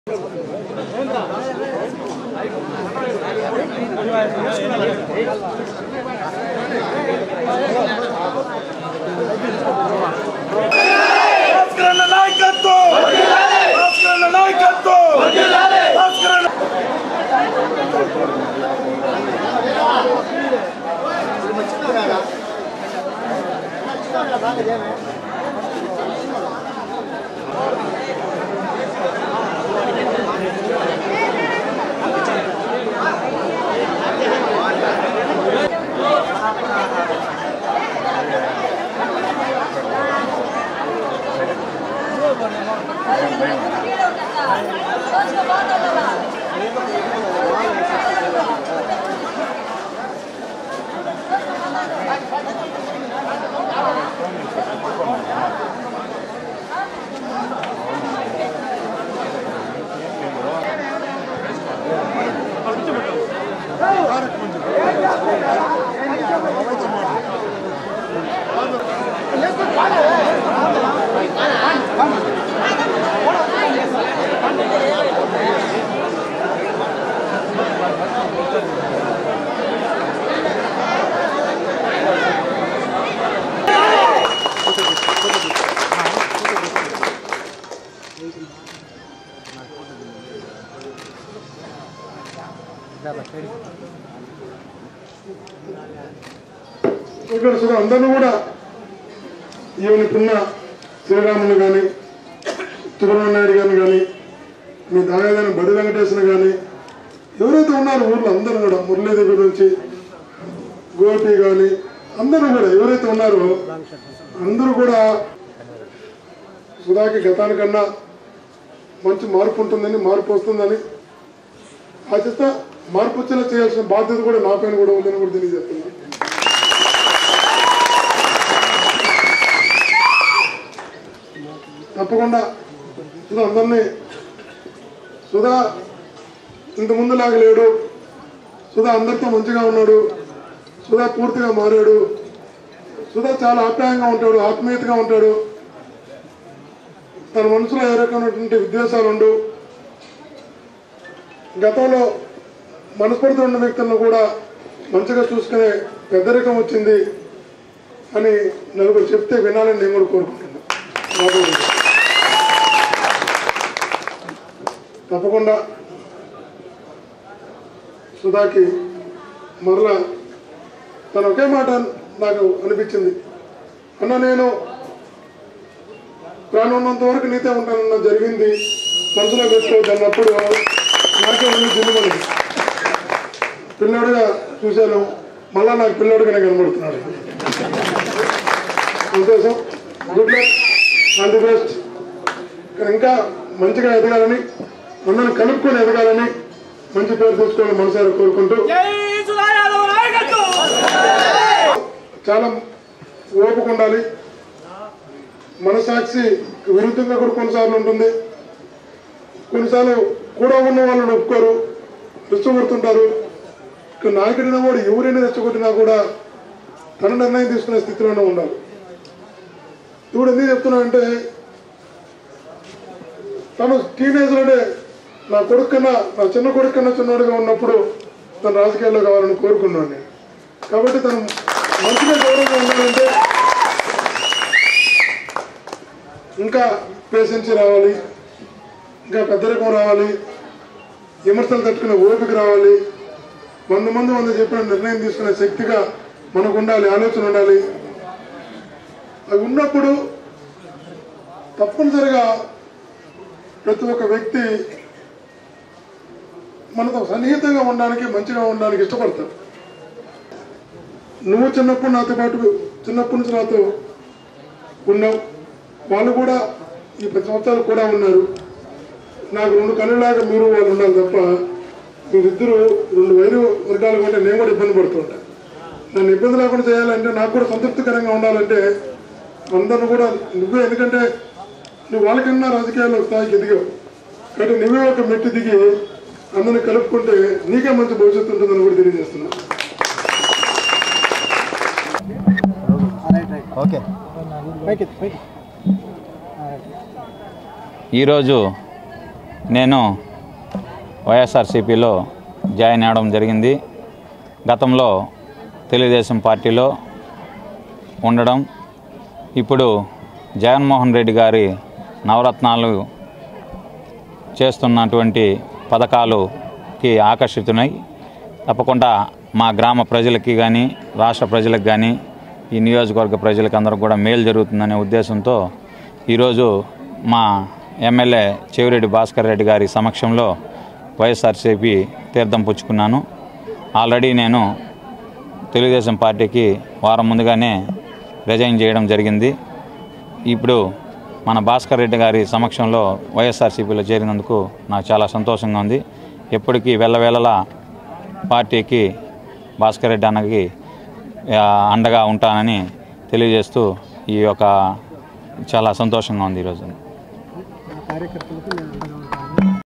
భాస్కరన్న నాయకత్వం భాస్కరన్న నాయకత్వం భాస్కరన్న ఇక్కడ చూడ అందరూ కూడా ఈవెనకున్న శ్రీరాములు కానీ సుబ్రహ్మణ్య నాయుడు గారిని కానీ మీ దాయాదని బడి వెంకటేశ్వర కానీ ఎవరైతే ఉన్నారో ఊర్లో అందరూ కూడా మురళీదేవి నుంచి గోపి కానీ అందరూ కూడా ఎవరైతే ఉన్నారో అందరూ కూడా సుధాకి గతానికన్నా మంచి మార్పు ఉంటుందని మార్పు వస్తుందని ఆశిస్తా మార్పు వచ్చేలా చేయాల్సిన బాధ్యత కూడా నా పైన కూడా ఉందని కూడా తెలియజేస్తున్నాను తప్పకుండా సుధా అందరినీ సుధా ఇంత ముందులాగా లేడు సుధా అందరితో మంచిగా ఉన్నాడు సుధా పూర్తిగా మారాడు సుధా చాలా ఆప్యాయంగా ఉంటాడు ఆత్మీయతగా ఉంటాడు తన మనసులో ఏ రకమైనటువంటి విద్వేషాలు ఉండవు గతంలో మనస్ఫూర్తి ఉన్న వ్యక్తులను కూడా మంచిగా చూసుకునే పెద్దరికం వచ్చింది అని నలుగురు చెప్తే వినాలని నేను కూడా కోరుకుంటున్నాను రాబోయే రోజుల్లో. తప్పకుండా సుధాకి మరలా తను ఒకే మాట నాకు అనిపించింది అన్న నేను ప్రాణం ఉన్నంత వరకు నీతే ఉంటానన్న జరిగింది మనసులో పెట్టుకోవద్దు అన్నప్పుడు నాకే ఉంది జిల్లుమని పిల్లోడుగా చూశాను మళ్ళా నాకు పిల్లోడుగానే కనబడుతున్నాడు సంతోషం good luck all the best కానీ ఇంకా మంచిగా ఎదగాలని అందరిని కలుపుకొని ఎదగాలని మంచి పేరు తెచ్చుకోవాలని మనసారా కోరుకుంటూ జై సుధా యాదవ్ నాయకత్వం చాలా ఓపిక ఉండాలి మనసాక్షి విరుద్ధంగా కూడా కొన్నిసార్లు ఉంటుంది కొన్నిసార్లు కూడా ఉన్న వాళ్ళు ఒప్పుకోరు రెచ్చగొడుతుంటారు ఇక నాయకుడిన కూడా ఎవరైనా రెచ్చగొట్టినా కూడా తన నిర్ణయం తీసుకునే స్థితిలోనే ఉండాలి ఇప్పుడు ఎందుకు చెప్తున్నానంటే తను టీనేజ్లోనే నా కొడుకు కన్నా నా చిన్న కొడుకు కన్నా చిన్నోడుగా ఉన్నప్పుడు తను రాజకీయాల్లో కావాలని కోరుకున్నాను నేను కాబట్టి తను మంచిగా గౌరవంగా ఉండాలంటే ఇంకా పేషెన్సీ రావాలి ఇంకా పెద్దరికం రావాలి విమర్శలు తట్టుకునే ఓపిక రావాలి వంద మంది వంద చెప్పిన నిర్ణయం తీసుకునే శక్తిగా మనకు ఉండాలి ఆలోచన ఉండాలి అవి ఉన్నప్పుడు తప్పనిసరిగా ప్రతి ఒక్క వ్యక్తి మనతో సన్నిహితంగా ఉండడానికి మంచిగా ఉండడానికి ఇష్టపడతారు నువ్వు చిన్నప్పుడు నాతో పాటు చిన్నప్పటి నుంచి నాతో ఉన్నావు వాళ్ళు కూడా ఈ పది సంవత్సరాలు కూడా ఉన్నారు నాకు రెండు కళ్ళలాగా మీరు వాళ్ళు ఉండాలి తప్ప మీరిద్దరు రెండు వైరు వర్గాలు ఉంటే నేను కూడా ఇబ్బంది పడుతుంటా నన్ను ఇబ్బంది లేకుండా చేయాలంటే నాకు కూడా సంతృప్తికరంగా ఉండాలంటే అందరిని కూడా నువ్వే ఎందుకంటే నువ్వు వాళ్ళకన్నా రాజకీయాల్లో ఒక స్థాయికి ఎదిగావు కాబట్టి నువ్వే ఒక మెట్టు దిగి అందరిని కలుపుకుంటే నీకే మంచి భవిష్యత్తు ఉంటుందని కూడా తెలియజేస్తున్నా ఓకే ఈరోజు నేను వైఎస్ఆర్సీపీలో జాయిన్ అవ్వడం జరిగింది గతంలో తెలుగుదేశం పార్టీలో ఉండడం ఇప్పుడు జగన్మోహన్ రెడ్డి గారి నవరత్నాలు చేస్తున్నటువంటి పథకాలుకి ఆకర్షితునై తప్పకుండా మా గ్రామ ప్రజలకి కానీ రాష్ట్ర ప్రజలకు కానీ ఈ నియోజకవర్గ ప్రజలకు అందరికి కూడా మేలు జరుగుతుందనే ఉద్దేశంతో ఈరోజు మా ఎమ్మెల్యే చెవిరెడ్డి భాస్కర్ రెడ్డి గారి సమక్షంలో వైఎస్ఆర్సీపీ తీర్థం పుచ్చుకున్నాను ఆల్రెడీ నేను తెలుగుదేశం పార్టీకి వారం ముందుగానే రిజైన్ చేయడం జరిగింది ఇప్పుడు మన భాస్కర్ రెడ్డి గారి సమక్షంలో వైఎస్ఆర్సీపీలో చేరినందుకు నాకు చాలా సంతోషంగా ఉంది ఎప్పటికీ వెళ్ళవేళలా పార్టీకి భాస్కర్ రెడ్డి అన్నకి ఆ, అండగా ఉంటానని తెలియజేస్తూ ఈ యొక్క చాలా సంతోషంగా ఉంది ఈరోజు కార్యకర్తలకు